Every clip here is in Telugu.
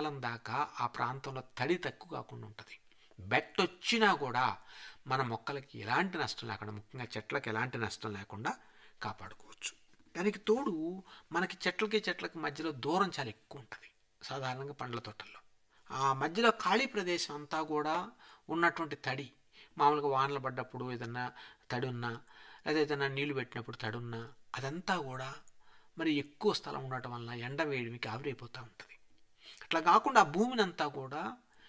కాలం దాకా ఆ ప్రాంతంలో తడి తక్కువ కాకుండా ఉంటుంది బెట్ట వచ్చినా కూడా మన మొక్కలకి ఎలాంటి నష్టం లేకుండా ముఖ్యంగా చెట్లకు ఎలాంటి నష్టం లేకుండా కాపాడుకోవచ్చు దానికి తోడు మనకి చెట్లకి చెట్లకి మధ్యలో దూరం చాలా ఎక్కువ ఉంటుంది సాధారణంగా పండ్ల తోటల్లో ఆ మధ్యలో ఖాళీ ప్రదేశం అంతా కూడా ఉన్నటువంటి తడి మామూలుగా వానలు పడ్డప్పుడు ఏదన్నా తడి ఉన్నా లేదా ఏదైనా నీళ్లు పెట్టినప్పుడు తడి ఉన్నా అదంతా కూడా మరి ఎక్కువ స్థలం ఉండటం వల్ల ఎండ వేడిమికి ఆవిరైపోతూ ఉంటుంది అట్లా కాకుండా ఆ భూమిని అంతా కూడా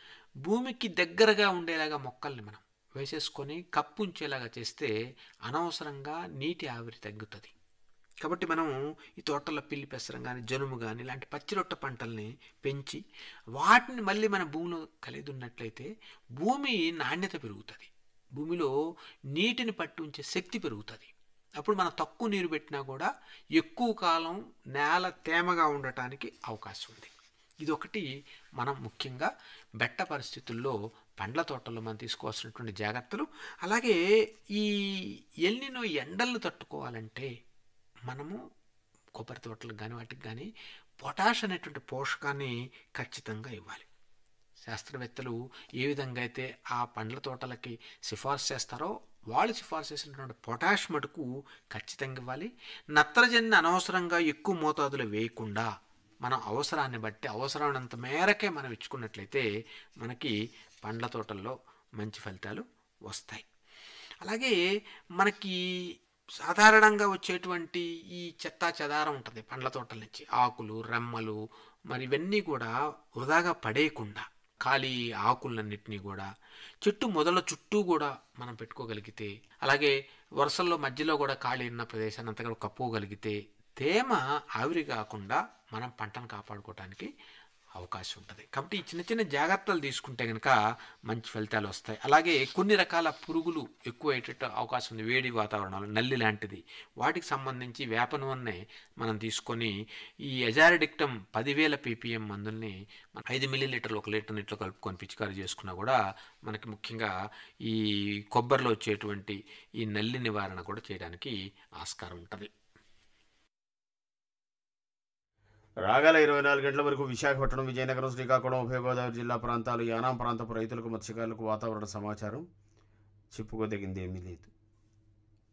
భూమికి దగ్గరగా ఉండేలాగా మొక్కల్ని మనం వేసేసుకొని కప్పు ఉంచేలాగా చేస్తే అనవసరంగా నీటి ఆవిరి తగ్గుతుంది కాబట్టి మనం ఈ తోటల్లో పిల్లి పెసరం కానీ జనుము కానీ ఇలాంటి పచ్చిరొట్ట పంటల్ని పెంచి వాటిని మళ్ళీ మన భూమిలో కలిగి ఉన్నట్లయితే భూమి నాణ్యత పెరుగుతుంది భూమిలో నీటిని పట్టి ఉంచే శక్తి పెరుగుతుంది అప్పుడు మనం తక్కువ నీరు పెట్టినా కూడా ఎక్కువ కాలం నేల తేమగా ఉండటానికి అవకాశం ఉంది ఇది ఒకటి మనం ముఖ్యంగా బెట్ట పరిస్థితుల్లో పండ్ల తోటల్లో మనం తీసుకోవాల్సినటువంటి జాగ్రత్తలు అలాగే ఈ ఎల్నినో ఎండలను తట్టుకోవాలంటే మనము కొబ్బరి తోటలకు కానీ వాటికి కానీ పొటాష్ అనేటువంటి పోషకాన్ని ఖచ్చితంగా ఇవ్వాలి శాస్త్రవేత్తలు ఏ విధంగా అయితే ఆ పండ్ల తోటలకి సిఫార్సు చేస్తారో వాళ్ళు సిఫార్సు చేసినటువంటి పొటాష్ మటుకు ఖచ్చితంగా ఇవ్వాలి నత్రజనిని అనవసరంగా ఎక్కువ మోతాదులో వేయకుండా మన అవసరాన్ని బట్టి అవసరమైనంత మేరకే మనం ఇచ్చుకున్నట్లయితే మనకి పండ్ల తోటల్లో మంచి ఫలితాలు వస్తాయి అలాగే మనకి సాధారణంగా వచ్చేటువంటి ఈ చెత్త చెదారం ఉంటుంది పండ్ల తోటల నుంచి ఆకులు రెమ్మలు మరి ఇవన్నీ కూడా వృధాగా పడేయకుండా ఖాళీ ఆకులన్నింటినీ కూడా చెట్టు మొదల చుట్టూ కూడా మనం పెట్టుకోగలిగితే అలాగే వరుసల్లో మధ్యలో కూడా ఖాళీ ఉన్న ప్రదేశాన్ని అంతా కూడా కప్పుకోగలిగితే తేమ ఆవిరి కాకుండా మనం పంటను కాపాడుకోవడానికి అవకాశం ఉంటుంది కాబట్టి ఈ చిన్న చిన్న జాగ్రత్తలు తీసుకుంటే కనుక మంచి ఫలితాలు వస్తాయి అలాగే కొన్ని రకాల పురుగులు ఎక్కువ అయ్యేటట్టు అవకాశం ఉంది వేడి వాతావరణంలో నల్లి లాంటిది వాటికి సంబంధించి వేప నూనె మనం తీసుకొని ఈ ఎజారిడిక్టమ్ పదివేల పీపీఎం మందుల్ని మనం ఐదు మిల్లీ లీటర్లు ఒక లీటర్ నీటిలో కలుపుకొని పిచికారీ చేసుకున్నా కూడా మనకి ముఖ్యంగా ఈ కొబ్బరిలో వచ్చేటువంటి ఈ నల్లి నివారణ కూడా చేయడానికి ఆస్కారం ఉంటుంది రాగల ఇరవై నాలుగు గంటల వరకు విశాఖపట్నం విజయనగరం శ్రీకాకుళం ఉభయ గోదావరి జిల్లా ప్రాంతాలు యానాం ప్రాంతపు రైతులకు మత్స్యకారులకు వాతావరణ సమాచారం చెప్పుకోదగింది ఏమీ లేదు